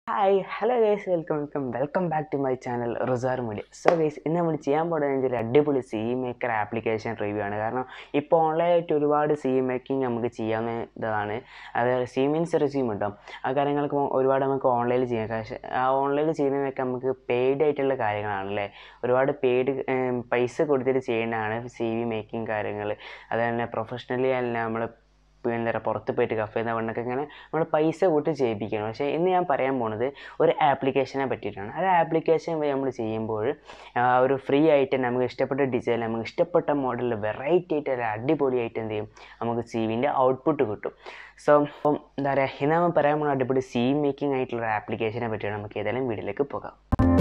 hi hello guys welcome welcome welcome back to my channel Rizar media so guys ഇന്ന് നമ്മൾ ചെയ്യാൻ പോകുന്നത് ഒരു അടിപൊളി സി മേക്കർ ആപ്ലിക്കേഷൻ റിവ്യൂ ആണ് കാരണം ഇപ്പോൾ ഓൺലൈനായിട്ട് ഒരുപാട് സി മേക്കിംഗ് നമുക്ക് ചെയ്യാവുന്നതാണ് അതായത് സി മീൻസ് റെസ്യൂം ഉണ്ടാവും ആ കാര്യങ്ങൾക്ക് ഒരുപാട് നമുക്ക് ഓൺലൈനിൽ ചെയ്യാം പക്ഷേ ആ ഓൺലൈനിൽ ചെയ്യുന്നതൊക്കെ നമുക്ക് പെയ്ഡ് ആയിട്ടുള്ള കാര്യങ്ങളാണല്ലേ ഒരുപാട് പെയ്ഡ് പൈസ കൊടുത്തിട്ട് ചെയ്യുന്നതാണ് സി വി മേക്കിംഗ് കാര്യങ്ങൾ അത് തന്നെ പ്രൊഫഷണലി അല്ല നമ്മൾ എന്താ പറയുക പുറത്ത് പോയിട്ട് കഫേ എന്നൊക്കെ ഇങ്ങനെ നമ്മൾ പൈസ കൂട്ടി ചെയ്യിപ്പിക്കണം പക്ഷേ ഇന്ന് ഞാൻ പറയാൻ പോണത് ഒരു ആപ്ലിക്കേഷനെ പറ്റിയിട്ടാണ് ആ ആപ്ലിക്കേഷൻ വഴി നമ്മൾ ചെയ്യുമ്പോൾ ആ ഒരു ഫ്രീ ആയിട്ട് നമുക്ക് ഇഷ്ടപ്പെട്ട ഡിസൈൻ നമുക്ക് ഇഷ്ടപ്പെട്ട മോഡലിൽ വെറൈറ്റി ആയിട്ട് ഒരു അടിപൊളിയായിട്ട് എന്ത് ചെയ്യും നമുക്ക് സി വിൻ്റെ ഔട്ട്പുട്ട് കിട്ടും സോ അപ്പം എന്താ പറയുക ഇന്ന് നമ്മൾ പറയാൻ പോകുന്ന അടിപൊളി സി മേക്കിംഗ് ആയിട്ടുള്ള ഒരു ആപ്ലിക്കേഷനെ പറ്റിയാണ് നമുക്ക് ഏതായാലും വീഡിയോയിലേക്ക് പോകാം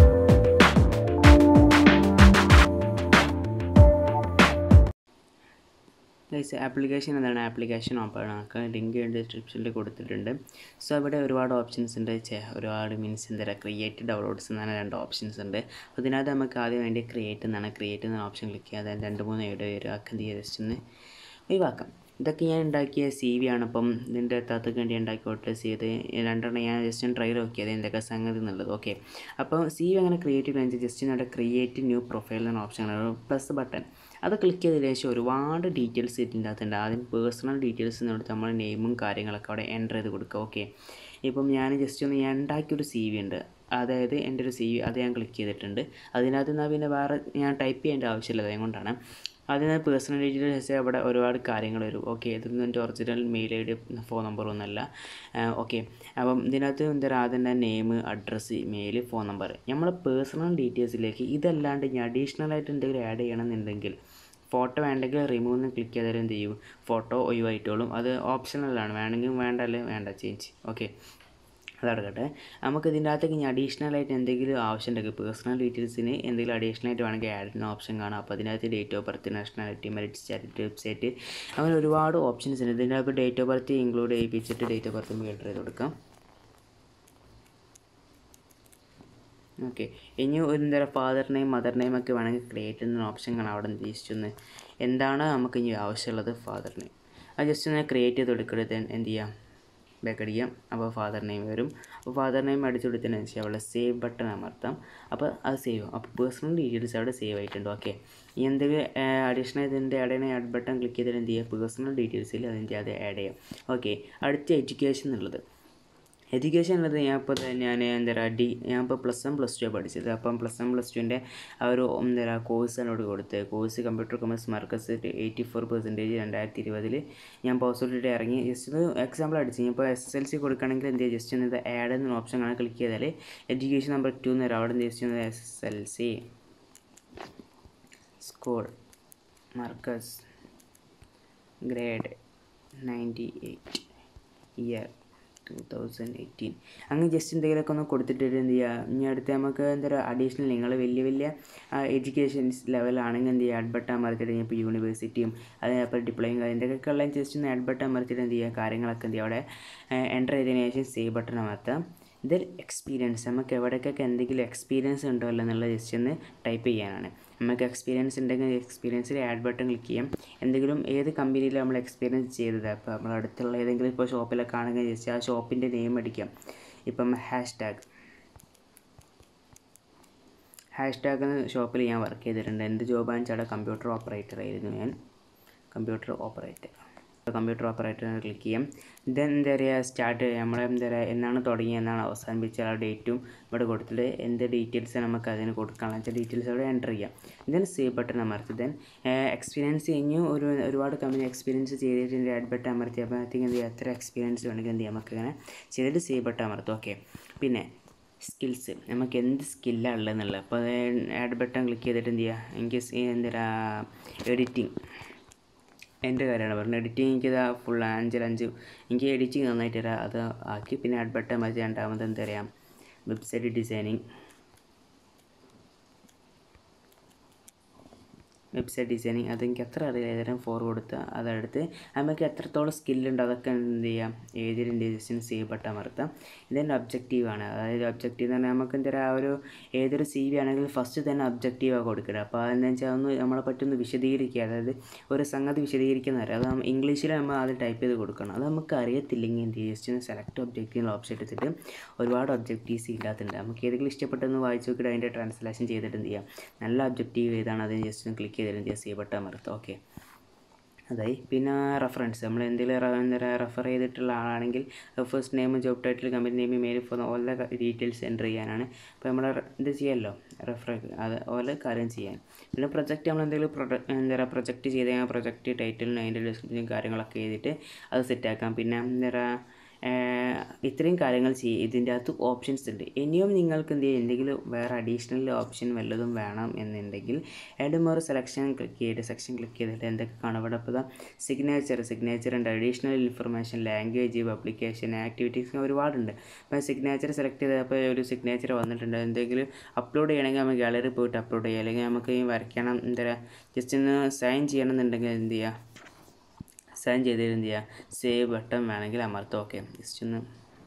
ഗൈസ് ആപ്ലിക്കേഷൻ എന്താണ് ആപ്ലിക്കേഷൻ ഓപ്പൺ ആക്കുക ലിങ്ക് ഡിസ്ക്രിപ്ഷനിൽ കൊടുത്തിട്ടുണ്ട് സോ അവിടെ ഒരുപാട് ഓപ്ഷൻസ് ഉണ്ട് ചെ ഒരുപാട് മീൻസ് എന്താ പറയുക ക്രിയേറ്റ് ഡൗൺലോഡ്സ് എന്നാണ് രണ്ട് ഓപ്ഷൻസ് ഉണ്ട് അപ്പോൾ ഇതിനകത്ത് നമുക്ക് ആദ്യം വേണ്ടി ക്രിയേറ്റ് എന്നാണ് ക്രിയേറ്റ് എന്ന ഓപ്ഷൻ ക്ലിക്ക് ചെയ്യുക അതായത് രണ്ട് മൂന്ന് വീഡിയോ വരും ആക്കാൻ ചെയ്യുക ജസ്റ്റ് ഒന്ന് ഒഴിവാക്കാം ഇതൊക്കെ ഞാൻ ഉണ്ടാക്കിയ സി വി ആണ് അപ്പം ഇതിൻ്റെ അകത്തൊക്കെ വേണ്ടി ഉണ്ടാക്കിക്കോട്ടെ ചെയ്ത് രണ്ടെണ്ണം ഞാൻ ജസ്റ്റ് ഒന്ന് ട്രൈ നോക്കിയത് എന്തൊക്കെ സംഗതി എന്നുള്ളത് ഓക്കെ അപ്പോൾ സി വി അങ്ങനെ ക്രിയേറ്റ് ചെയ്യുന്നത് ജസ്റ്റ് നമ്മുടെ ക്രിയേറ്റ് ന്യൂ പ്രൊഫൈൽ എന്ന ഓപ്ഷനാണ് പ്ലസ് ബട്ടൺ അത് ക്ലിക്ക് ചെയ്തതിന് ശേഷം ഒരുപാട് ഡീറ്റെയിൽസ് ഇതിൻ്റെ അകത്തുണ്ട് ആദ്യം പേഴ്സണൽ ഡീറ്റെയിൽസ് എന്നെടുത്ത് നമ്മൾ നെയിമും കാര്യങ്ങളൊക്കെ അവിടെ എൻ്റർ ചെയ്ത് കൊടുക്കുക ഓക്കെ ഇപ്പം ഞാൻ ജസ്റ്റ് ഒന്ന് ഞാൻ ഉണ്ടാക്കിയൊരു സി വി ഉണ്ട് അതായത് എൻ്റെ ഒരു സി വി അത് ഞാൻ ക്ലിക്ക് ചെയ്തിട്ടുണ്ട് അതിനകത്ത് നിന്ന് പിന്നെ വേറെ ഞാൻ ടൈപ്പ് ചെയ്യേണ്ട ആവശ്യമില്ല അതുകൊണ്ടാണ് അതിന് പേഴ്സണൽ ഡീറ്റെയിൽസ് അവിടെ ഒരുപാട് കാര്യങ്ങൾ വരും ഓക്കെ ഇതൊന്നും എൻ്റെ original mail I D phone നമ്പറൊന്നുമല്ല ഓക്കെ അപ്പം ഇതിനകത്ത് എന്താ പറയുക ആദ്യം name address mail phone number നമ്മളെ പേഴ്സണൽ ഡീറ്റെയിൽസിലേക്ക് ഇതല്ലാണ്ട് ഇനി അഡീഷണൽ ആയിട്ട് എന്തെങ്കിലും ആഡ് ചെയ്യണമെന്നുണ്ടെങ്കിൽ ഫോട്ടോ വേണ്ടെങ്കിൽ റിമൂവ് എന്ന് ക്ലിക്ക് ചെയ്താൽ എന്ത് ചെയ്യും ഫോട്ടോ ഒഴിവായിട്ടോളും അത് ഓപ്ഷണലാണ് വേണമെങ്കിൽ വേണ്ടല്ലേ വേണ്ട ചേഞ്ച് ഓക്കെ അതടക്കട്ടെ നമുക്ക് ഇതിൻ്റെ അകത്തേക്ക് ഇനി അഡീഷണൽ ആയിട്ട് എന്തെങ്കിലും ആവശ്യമുണ്ടെങ്കിൽ പേഴ്സണൽ ഡീറ്റെയിൽസിന് എന്തെങ്കിലും അഡീഷണൽ ആയിട്ട് വേണമെങ്കിൽ ആഡ് ചെയ്യുന്ന ഓപ്ഷൻ കാണാം അപ്പോൾ അതിനകത്ത് date of birth nationality merit charity website അങ്ങനെ ഒരുപാട് ഓപ്ഷൻസ് ഉണ്ട് ഇതിൻ്റെ അകത്ത് ഡേറ്റ് ഓഫ് ബർത്ത് ഇൻക്ലൂഡ് ചെയ്യിപ്പിച്ചിട്ട് ഡേറ്റ് ഓഫ് ബർത്ത് ഫിൽട്ടർ ചെയ്ത് കൊടുക്കാം ഓക്കെ ഇനി ഒരു എന്താ പറയുക ഫാദർ നെയിം മദർ നെയിം ഒക്കെ വേണമെങ്കിൽ ക്രിയേറ്റ് ചെയ്യുന്ന ഓപ്ഷൻ കാണാം അവിടെ ഉദ്ദേശിച്ചൊന്ന് എന്താണ് നമുക്ക് ഇനി ആവശ്യമുള്ളത് ഫാദർ നെയിം അത് ജസ്റ്റ് ഒന്ന് ക്രിയേറ്റ് ചെയ്ത് കൊടുക്കരുത് എന്ത് ചെയ്യാം ബാക്ക് അടിക്കാം അപ്പോൾ ഫാദർ നെയിം വരും അപ്പോൾ ഫാദർ നെയിം അടിച്ചു കൊടുത്തതിന് ശേഷം അവിടെ സേവ് ബട്ടൺ അമർത്താം അപ്പോൾ അത് സേവ് ആവും അപ്പോൾ പേഴ്സണൽ ഡീറ്റെയിൽസ് അവിടെ സേവ് ആയിട്ടുണ്ട് ഓക്കെ ഈ എന്തെങ്കിലും അഡീഷണൽ ഇതിൻ്റെ ആഡ് ചെയ്യുന്ന ആഡ് ബട്ടൺ ക്ലിക്ക് ചെയ്തിട്ട് എന്ത് ചെയ്യുക പേഴ്സണൽ ഡീറ്റെയിൽസിൽ അതിൻ്റെ അത് ആഡ് ചെയ്യാം ഓക്കെ അടുത്ത എഡ്യൂക്കേഷൻ എന്നുള്ളത് എഡ്യൂക്കേഷൻ ഉള്ളത് ഞാൻ ഇപ്പോൾ ഞാൻ എന്താ പറയുക ഡി ഞാൻ ഇപ്പോൾ പ്ലസ് വൺ പ്ലസ് ടു പഠിച്ചത് അപ്പം പ്ലസ് വൺ പ്ലസ് ടുവിൻ്റെ ആ ഒരു എന്താ പറയുക കോഴ്സ് എന്നോട് കൊടുത്ത് course computer commerce marks eighty four percentage രണ്ടായിരത്തി ഇരുപതിൽ ഞാൻ പോസിറ്റീവ് ഇറങ്ങി ജസ്റ്റ് ഒരു എക്സാമ്പിൾ അടിച്ച് ഇപ്പോൾ എസ് എസ് എൽ സി കൊടുക്കുകയാണെങ്കിൽ എന്ത് ചെയ്യുക ജസ്റ്റ് ഒന്ന് ഇത് ആഡ് എന്ന ഓപ്ഷൻ കാണാൻ ക്ലിക്ക് ചെയ്താൽ എഡ്യൂക്കേഷൻ നമ്പർ ടു എന്ന് വരും അവിടെ എന്ത് ജസ്റ്റ് ഒന്ന് S S L C school marks grade ninety eight year two thousand eighteen അങ്ങനെ ജസ്റ്റ് എന്തെങ്കിലുമൊക്കെ ഒന്ന് കൊടുത്തിട്ട് എന്ത് ചെയ്യുക ഇനി അടുത്ത് നമുക്ക് എന്താ പറയുക അഡീഷണൽ നിങ്ങൾ വലിയ വലിയ എഡ്യൂക്കേഷൻ ലെവലാണെങ്കിൽ എന്ത് ചെയ്യുക അഡ്ബട്ട് അമർത്തിയിട്ട് ഇപ്പോൾ യൂണിവേഴ്സിറ്റിയും അതേപോലെ ഡിപ്ലോയും അതിൻ്റെയൊക്കെ ഉള്ള ജസ്റ്റ് ഒന്ന് അഡ്ബട്ട് അമർത്തിയിട്ട് എന്ത് ചെയ്യുക കാര്യങ്ങളൊക്കെ എന്ത് ചെയ്യുക അവിടെ എൻ്റർ ചെയ്തതിന് ശേഷം സേവ് ബട്ടൺ അമർത്താം ഇതിൽ എക്സ്പീരിയൻസ് നമുക്ക് എവിടേക്കൊക്കെ എന്തെങ്കിലും എക്സ്പീരിയൻസ് ഉണ്ടോ അല്ലോ എന്നുള്ളത് ജസ്റ്റ് ഒന്ന് ടൈപ്പ് ചെയ്യാനാണ് നമുക്ക് എക്സ്പീരിയൻസ് ഉണ്ടെങ്കിൽ എക്സ്പീരിയൻസിൽ ആഡ് ബട്ടൺ ക്ലിക്ക് ചെയ്യാം എന്തെങ്കിലും ഏത് കമ്പനിയിൽ നമ്മൾ എക്സ്പീരിയൻസ് ചെയ്തത് അപ്പോൾ നമ്മൾ അടുത്തുള്ള ഏതെങ്കിലും ഇപ്പോൾ ഷോപ്പിലൊക്കെ ആണെങ്കിൽ ജസ്റ്റ് ആ ഷോപ്പിൻ്റെ നെയിം അടിക്കാം ഇപ്പം ഹാഷ് ടാഗ് ഹാഷ് ടാഗ് എന്ന ഷോപ്പിൽ ഞാൻ വർക്ക് ചെയ്തിട്ടുണ്ട് എന്ത് ജോബാണെന്ന് വെച്ചാൽ കമ്പ്യൂട്ടർ ഓപ്പറേറ്റർ ആയിരുന്നു ഞാൻ computer operator computer operator click ചെയ്യാം ദെൻ എന്താ പറയുക സ്റ്റാർട്ട് നമ്മൾ എന്താ പറയുക എന്നാണ് തുടങ്ങിയത് എന്നാണ് അവസാനിപ്പിച്ച ആ ഡേറ്റും ഇവിടെ കൊടുത്തിട്ട് എന്ത് ഡീറ്റെയിൽസ് നമുക്ക് അതിന് കൊടുക്കാനുള്ള വെച്ചാൽ ഡീറ്റെയിൽസ് അവിടെ എൻ്റർ ചെയ്യാം ദെൻ സേവ് ബട്ടൺ അമർത്തി ദെൻ എക്സ്പീരിയൻസ് കഴിഞ്ഞു ഒരു ഒരുപാട് കമ്പനി എക്സ്പീരിയൻസ് ചെയ്തിട്ട് ആഡ് ബട്ടൺ അമർത്തി അപ്പോൾ എന്ത് ചെയ്യുക എത്ര എക്സ്പീരിയൻസ് വേണമെങ്കിൽ എന്ത് ചെയ്യാം നമുക്ക് ഇങ്ങനെ ചെയ്തിട്ട് സേവ് ബട്ടൺ അമർത്തും ഓക്കെ പിന്നെ സ്കിൽസ് നമുക്ക് എന്ത് സ്കില്ലാണ് ഉള്ളതെന്നുള്ളത് അപ്പോൾ ആഡ് ബട്ടൺ ക്ലിക്ക് ചെയ്തിട്ട് എന്ത് ചെയ്യുക എനിക്ക് എന്താ പറയുക എഡിറ്റിംഗ് എൻ്റെ കാര്യമാണ് പറഞ്ഞത് എഡിറ്റിംഗ് എനിക്കിത് ഫുൾ അഞ്ചിൽ അഞ്ച് എനിക്ക് എഡിറ്റിംഗ് നന്നായിട്ട് തരാം അത് ആക്കി പിന്നെ ആഡ് ബട്ടൺ മതി രണ്ടാമത് എന്താ പറയുക വെബ്സൈറ്റ് ഡിസൈനിങ് വെബ്സൈറ്റ് ഡിസൈനിങ് അതെനിക്ക് എത്ര അറിയില്ല ഏതായാലും ഫോർ കൊടുത്ത് അതെടുത്ത് നമുക്ക് എത്രത്തോളം സ്കില്ലുണ്ട് അതൊക്കെ എന്ത് ചെയ്യാം ഏതിൻ്റെ ജസ്റ്റ് സേവ് ബട്ടൺ അമർത്താം ഇതെൻ്റെ ഒബ്ജക്റ്റീവാണ് അതായത് ഒബ്ജക്റ്റീവ് എന്ന് പറഞ്ഞാൽ നമുക്ക് എന്താ പറയുക ആ ഒരു ഏതൊരു സി വി ആണെങ്കിൽ ഫസ്റ്റ് തന്നെ ഒബ്ജക്റ്റീവാണ് കൊടുക്കുക അപ്പോൾ അതെന്താ വെച്ചാൽ ഒന്ന് നമ്മളെ പറ്റൊന്ന് വിശദീകരിക്കുക അതായത് ഒരു സംഗതി വിശദീകരിക്കുന്ന അറിയാം അത് ഇംഗ്ലീഷിൽ നമ്മൾ ആദ്യം ടൈപ്പ് ചെയ്ത് കൊടുക്കണം അത് നമുക്ക് അറിയത്തില്ലെങ്കിൽ എന്ത് ചെയ്യുക ജസ്റ്റ് ഒന്ന് സെലക്ട് ഒബ്ജക്റ്റീവ് ഓപ്ഷൻ എടുത്തിട്ട് ഒരുപാട് ഒബ്ജക്റ്റീവ്സ് ഇല്ലാത്തുണ്ട് നമുക്ക് ഏതെങ്കിലും ഇഷ്ടപ്പെട്ടൊന്ന് വായിച്ച് നോക്കിയിട്ട് അതിൻ്റെ ട്രാൻസ്ലേഷൻ ചെയ്തിട്ട് എന്ത് ചെയ്യാം നല്ല ഒബ്ജക്റ്റീവ് ഏതാണ് അതിന് ജസ്റ്റ് ഒന്ന് ക്ലിക്ക് ചെയ്തിട്ട് എന്ത് ചെയ്യുക സേവ് ബട്ടൺ അമർത്തുക ഓക്കെ അതായി പിന്നെ റെഫറൻസ് നമ്മൾ എന്തെങ്കിലും എന്താ പറയുക റെഫർ ചെയ്തിട്ടുള്ള ആളാണെങ്കിൽ first name job title company name mail phone ഓല ഡീറ്റെയിൽസ് എൻ്റർ ചെയ്യാനാണ് അപ്പോൾ നമ്മൾ ഇത് ചെയ്യാമല്ലോ റെഫർ അത് ഓല കാര്യം ചെയ്യാൻ പിന്നെ പ്രൊജക്റ്റ് നമ്മൾ എന്തെങ്കിലും പ്രൊഡക്റ്റ് എന്താ പറയുക പ്രൊജക്റ്റ് ചെയ്ത് കഴിഞ്ഞാൽ പ്രൊജക്റ്റ് ടൈറ്റിലും അതിൻ്റെ ഡിസ്ക്രിപ്ഷനും കാര്യങ്ങളൊക്കെ ചെയ്തിട്ട് അത് സെറ്റാക്കാം പിന്നെ എന്താ പറയുക ഇത്രയും കാര്യങ്ങൾ ചെയ്യും ഇതിൻ്റെ അകത്ത് ഓപ്ഷൻസ് ഉണ്ട് ഇനിയും നിങ്ങൾക്ക് എന്ത് ചെയ്യും എന്തെങ്കിലും വേറെ അഡീഷണൽ ഓപ്ഷൻ വല്ലതും വേണം എന്നുണ്ടെങ്കിൽ ആഡ് മോർ സെലക്ഷൻ ക്ലിക്ക് ചെയ്തിട്ട് സെക്ഷൻ ക്ലിക്ക് ചെയ്തിട്ട് എന്തൊക്കെ കാണും ഇവിടെ ഇപ്പോൾ സിഗ്നേച്ചർ സിഗ്നേച്ചർ ഉണ്ട് additional information language publication activities ഒരുപാടുണ്ട് അപ്പോൾ സിഗ്നേച്ചർ സെലക്ട് ചെയ്തപ്പോൾ ഒരു സിഗ്നേച്ചർ വന്നിട്ടുണ്ട് എന്തെങ്കിലും അപ്ലോഡ് ചെയ്യണമെങ്കിൽ നമുക്ക് ഗാലറി പോയിട്ട് അപ്ലോഡ് ചെയ്യുക അല്ലെങ്കിൽ നമുക്ക് ഈ വരയ്ക്കണം എന്താ ജസ്റ്റ് ഒന്ന് സൈൻ ചെയ്യണമെന്നുണ്ടെങ്കിൽ എന്ത് ചെയ്യുക സൈൻ ചെയ്തിട്ട് എന്ത് ചെയ്യുക സേവ് ബട്ടൺ വേണമെങ്കിൽ അമർത്തുക ഓക്കെ ജസ്റ്റ് ഒന്ന്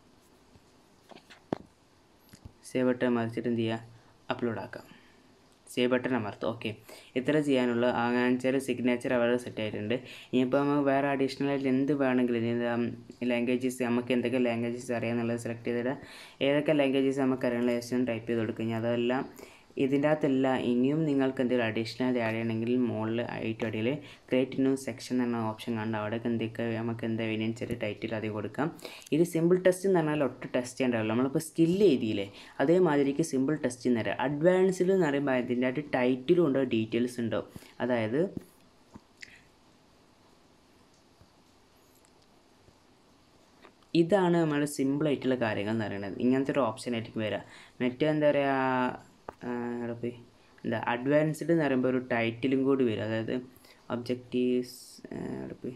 സേവ് ബട്ടൺ അമർത്തിട്ട് എന്ത് ചെയ്യുക അപ്ലോഡ് ആക്കാം സേവ് ബട്ടൺ അമർത്തുക ഓക്കെ ഇത്ര ചെയ്യാനുള്ള അങ്ങനെ വെച്ചാൽ സിഗ്നേച്ചർ അവിടെ സെറ്റ് ആയിട്ടുണ്ട് ഇനിയിപ്പോൾ നമുക്ക് വേറെ അഡീഷണൽ ആയിട്ട് എന്ത് വേണമെങ്കിലും ലാംഗ്വേജസ് നമുക്ക് എന്തൊക്കെ ലാംഗ്വേജസ് അറിയാമെന്നുള്ളത് സെലക്ട് ചെയ്തിട്ട് ഏതൊക്കെ ലാംഗ്വേജസ് നമുക്ക് അറിയാനുള്ള ജസ്റ്റ് ടൈപ്പ് ചെയ്ത് കൊടുക്കുക ഇനി അതെല്ലാം ഇതിൻ്റെ അകത്തല്ല ഇനിയും നിങ്ങൾക്ക് എന്തെങ്കിലും അഡീഷണൽ ആഡ് ചെയ്യണമെങ്കിൽ മുകളിൽ ഐറ്റ് അടിയിൽ ക്രിയേറ്റ് ന്യൂ സെക്ഷൻ എന്ന ഓപ്ഷൻ കണ്ട് അവിടെ എന്തൊക്കെ നമുക്ക് എന്താ അതിനനുസരിച്ച് ടൈറ്റിൽ അത് കൊടുക്കാം ഇത് സിമ്പിൾ ടെസ്റ്റ് എന്ന് പറഞ്ഞാൽ ഒട്ടും ടെസ്റ്റ് ചെയ്യേണ്ടതല്ലോ നമ്മളിപ്പോൾ സ്കില്ല് എഴുതിയില്ലേ അതേമാതിരിക്ക് സിമ്പിൾ ടെസ്റ്റ് എന്ന് പറയാം അഡ്വാൻസ്ഡ് എന്ന് പറയുമ്പോൾ അതിൻ്റെ അകത്ത് ടൈറ്റിലും ഉണ്ടോ ഡീറ്റെയിൽസ് ഉണ്ടോ അതായത് ഇതാണ് നമ്മൾ സിമ്പിളായിട്ടുള്ള കാര്യങ്ങൾ എന്ന് പറയുന്നത് ഇങ്ങനത്തെ ഒരു ഓപ്ഷൻ ആയിരിക്കും വരിക മറ്റേ എന്താ പറയുക അവിടെ പോയി എന്താ അഡ്വാൻസ്ഡ് എന്ന് പറയുമ്പോൾ ഒരു ടൈറ്റിലും കൂടി വരും അതായത് ഒബ്ജക്റ്റീവ്സ് അവിടെ പോയി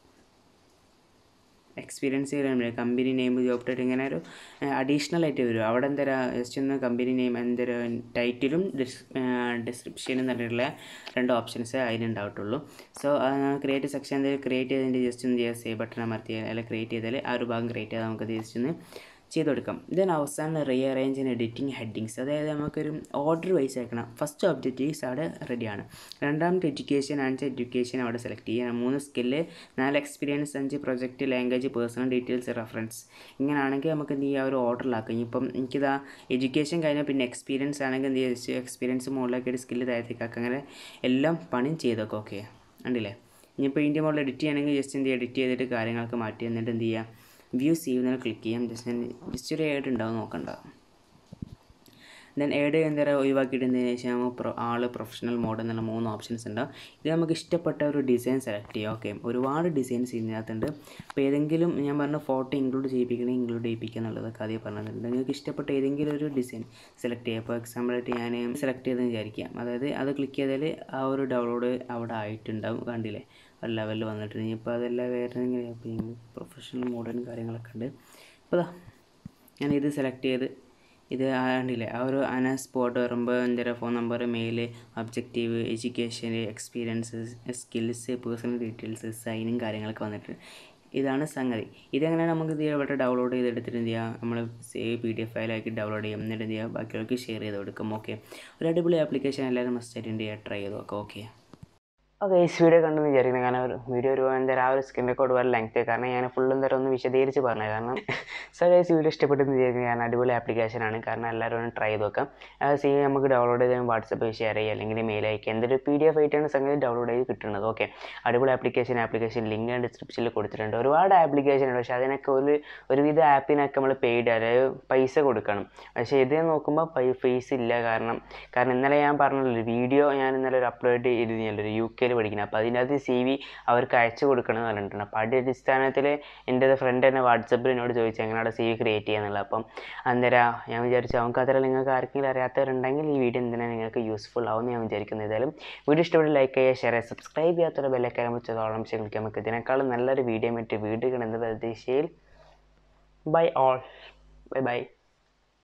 എക്സ്പീരിയൻസ് ചെയ്യാൻ കമ്പനി നെയിം ജോബ് ടൈറ്റിൽ ഇങ്ങനെ ഒരു അഡീഷണൽ ആയിട്ട് വരും അവിടെ എന്താ ജസ്റ്റ് ഒന്ന് കമ്പനി നെയിം എന്തൊരു ടൈറ്റിലും ഡിസ്ക്രിപ്ഷനും എന്ന് പറഞ്ഞിട്ടുള്ള രണ്ട് ഓപ്ഷൻസ് അതിനുണ്ടാവട്ടുള്ളൂ സോ ക്രിയേറ്റ് സെക്ഷൻ എന്തെങ്കിലും ക്രിയേറ്റ് ചെയ്തതിൻ്റെ ജസ്റ്റ് ഒന്ന് ചെയ്യുക സേവ് ബട്ടൺ അമർത്തിയാൽ അല്ലെങ്കിൽ ക്രിയേറ്റ് ചെയ്താൽ ആ ഒരു ഭാഗം ക്രിയേറ്റ് ചെയ്താൽ നമുക്ക് ജസ്റ്റ് ഒന്ന് ചെയ്ത് കൊടുക്കാം ഇതിന് അവസാനം rearrange and editing headings അതായത് നമുക്കൊരു ഓർഡർ വൈസ് ആക്കണം ഫസ്റ്റ് ഒബ്ജക്റ്റീവ്സ് അവിടെ റെഡിയാണ് രണ്ടാമത്തെ എഡ്യൂക്കേഷൻ അഞ്ച് എഡ്യൂക്കേഷൻ അവിടെ സെലക്ട് ചെയ്യണം മൂന്ന് സ്കില്ല് നാല് എക്സ്പീരിയൻസ് അഞ്ച് project language personal details reference ഇങ്ങനെയാണെങ്കിൽ നമുക്ക് എന്ത് ചെയ്യുക ഒരു ഓർഡറിലാക്കാം ഇനിയിപ്പം എനിക്കിതാ എഡ്യൂക്കേഷൻ കഴിഞ്ഞാൽ പിന്നെ എക്സ്പീരിയൻസ് ആണെങ്കിൽ എന്ത് ചെയ്യുക എക്സ്പീരിയൻസ് മുകളിലേക്കായിട്ട് സ്കില്ല് താഴത്തേക്കാക്കാം അങ്ങനെ എല്ലാം പണിയും ചെയ്തൊക്കെ ഓക്കെ കണ്ടില്ലേ ഇനിയിപ്പോൾ ഇതിൻ്റെ മുകളിൽ എഡിറ്റ് ചെയ്യണമെങ്കിൽ ജസ്റ്റ് എന്ത് ചെയ്യുക എഡിറ്റ് ചെയ്തിട്ട് കാര്യങ്ങളൊക്കെ മാറ്റി എന്നിട്ട് എന്ത് ചെയ്യുക വ്യൂ സേവ് എന്ന് ക്ലിക്ക് ചെയ്യാം ജസ്റ്റ് ജസ്റ്റ് ഒരു ഏഡ് ഉണ്ടാവും നോക്കണ്ട ദെൻ ഏഡ് എന്താ പറയുക ഒഴിവാക്കിയിട്ടതിന് ശേഷം നമ്മൾ പ്രൊ ആൾ പ്രൊഫഷണൽ മോഡ് എന്നുള്ള മൂന്ന് ഓപ്ഷൻസ് ഉണ്ടാവും ഇത് നമുക്ക് ഇഷ്ടപ്പെട്ട ഒരു ഡിസൈൻ സെലക്ട് ചെയ്യാം ഓക്കെ ഒരുപാട് ഡിസൈൻസ് ഇതിനകത്തുണ്ട് അപ്പോൾ ഏതെങ്കിലും ഞാൻ പറഞ്ഞ ഫോട്ടോ ഇൻക്ലൂഡ് ചെയ്യിപ്പിക്കണമെങ്കിൽ ഇൻക്ലൂഡ് ചെയ്യിപ്പിക്കുക എന്നുള്ളതൊക്കെ ആദ്യം പറഞ്ഞിട്ടുണ്ട് നിങ്ങൾക്ക് ഇഷ്ടപ്പെട്ട ഏതെങ്കിലും ഒരു ഡിസൈൻ സെലക്ട് ചെയ്യുക ഇപ്പോൾ എക്സാമ്പിളായിട്ട് ഞാൻ സെലക്ട് ചെയ്തെന്ന് വിചാരിക്കാം അതായത് അത് ക്ലിക്ക് ചെയ്താൽ ആ ഒരു ഡൗൺലോഡ് അവിടെ ആയിട്ടുണ്ടാവും കണ്ടില്ലേ ഒരു ലെവലിൽ വന്നിട്ട് ഇനിയിപ്പോൾ അതെല്ലാം വേറെ പ്രൊഫഷണൽ മോഡേൺ കാര്യങ്ങളൊക്കെ ഉണ്ട് അപ്പോൾ ഇതാ ഞാൻ ഇത് സെലക്ട് ചെയ്ത് ഇത് കണ്ടില്ലേ ആ ഒരു അന സ്പോട്ട് വരുമ്പോൾ എന്താ phone number mail objective education experience skills personal details സൈനും കാര്യങ്ങളൊക്കെ വന്നിട്ട് ഇതാണ് സംഗതി ഇതെങ്ങനെ നമുക്ക് ഇത് ഇവിടെ ഡൗൺലോഡ് ചെയ്തെടുത്തിട്ട് എന്ത് ചെയ്യുക നമ്മൾ സേവ് പി ഡി എഫ് ഫയലാക്കി ഡൗൺലോഡ് ചെയ്യും എന്നിട്ട് എന്ത് ചെയ്യുക ബാക്കിയുള്ളവർക്ക് ഷെയർ ചെയ്ത് കൊടുക്കും ഓക്കെ ഒരു അടിപൊളി ആപ്ലിക്കേഷൻ എല്ലാവരും മസ്റ്റായിട്ട് എന്ത് ചെയ്യുക ട്രൈ ചെയ്ത് നോക്കാം ഓക്കെ ഓക്കെ ഈ വീഡിയോ കണ്ടെന്ന് വിചാരിക്കുന്നത് കാരണം ഒരു വീഡിയോ ഒരു എന്താ ആ ഒരു സ്കിൻ റെക്കോർഡ് വരെ ലെങ്ത് കാരണം ഞാൻ ഫുൾ എന്തായാലും ഒന്ന് വിശദീകരിച്ച് പറഞ്ഞു കാരണം സോ ഗൈസ് വീഡിയോ ഇഷ്ടപ്പെട്ടെന്ന് വിചാരിക്കുന്നത് ഞാൻ അടിപൊളി ആപ്ലിക്കേഷനാണ് കാരണം എല്ലാവരും ഒന്ന് ട്രൈ ചെയ്ത് നോക്കാം സി നമുക്ക് ഡൗൺലോഡ് ചെയ്ത് വാട്സപ്പ് ഷെയർ ചെയ്യുക അല്ലെങ്കിൽ മെയിൽ അയക്കുക എന്തൊരു പി ഡി എഫ് ആയിട്ടാണ് സംഗതി ഡൗൺലോഡ് ചെയ്ത് കിട്ടുന്നത് ഓക്കെ അടിപൊളി ആപ്ലിക്കേഷൻ ആപ്ലിക്കേഷൻ ലിങ്ക് ഡിസ്ക്രിപ്ഷനിൽ കൊടുത്തിട്ടുണ്ട് ഒരുപാട് ആപ്ലിക്കേഷൻ ഉണ്ട് പക്ഷേ അതിനൊക്കെ ഒരു ഒരുവിധ ആപ്പിനൊക്കെ നമ്മൾ പെയ്ഡ് അതായത് പൈസ കൊടുക്കണം പക്ഷേ ഇത് നോക്കുമ്പോൾ പൈ ഫീസ് ഇല്ല കാരണം കാരണം ഇന്നലെ ഞാൻ പറഞ്ഞല്ലോ വീഡിയോ ഞാൻ ഇന്നലെ ഒരു അപ്ലോഡ് ചെയ്തിരുന്നല്ലോ ഒരു യു കെയിൽ പഠിക്കുന്നത് അപ്പോൾ അതിനകത്ത് സി വി അവർക്ക് അയച്ചു കൊടുക്കണം എന്ന് പറഞ്ഞിട്ടുണ്ട് അപ്പോൾ അതിൻ്റെ അടിസ്ഥാനത്തിൽ എൻ്റെ ഫ്രണ്ട് തന്നെ വാട്സപ്പിൽ എന്നോട് ചോദിച്ചു എങ്ങനെയാണ് സി വി ക്രിയേറ്റ് ചെയ്യാന്നുള്ളത് അപ്പം അന്നേരം ഞാൻ വിചാരിച്ചു അവർക്ക് അത്ര നിങ്ങൾക്ക് ആർക്കെങ്കിലും അറിയാത്തവരുണ്ടെങ്കിൽ ഈ വീഡിയോ എന്തിനാണ് നിങ്ങൾക്ക് യൂസ്ഫുൾ ആവുമെന്ന് ഞാൻ വിചാരിക്കുന്നു ഏതായാലും വീഡിയോ ഇഷ്ടപ്പെട്ട് ലൈക്ക് ചെയ്യുക ഷെയർ ചെയ്യുക സബ്സ്ക്രൈബ് ചെയ്യാത്തൊരു ബെല്ലൊക്കെ വെച്ചതോളം ശരിക്കും നമുക്ക് ഇതിനേക്കാളും നല്ലൊരു വീഡിയോ മറ്റ് വീഡിയോ എന്ന പ്രതീക്ഷയിൽ ബൈ ഓൾ ബൈ ബൈ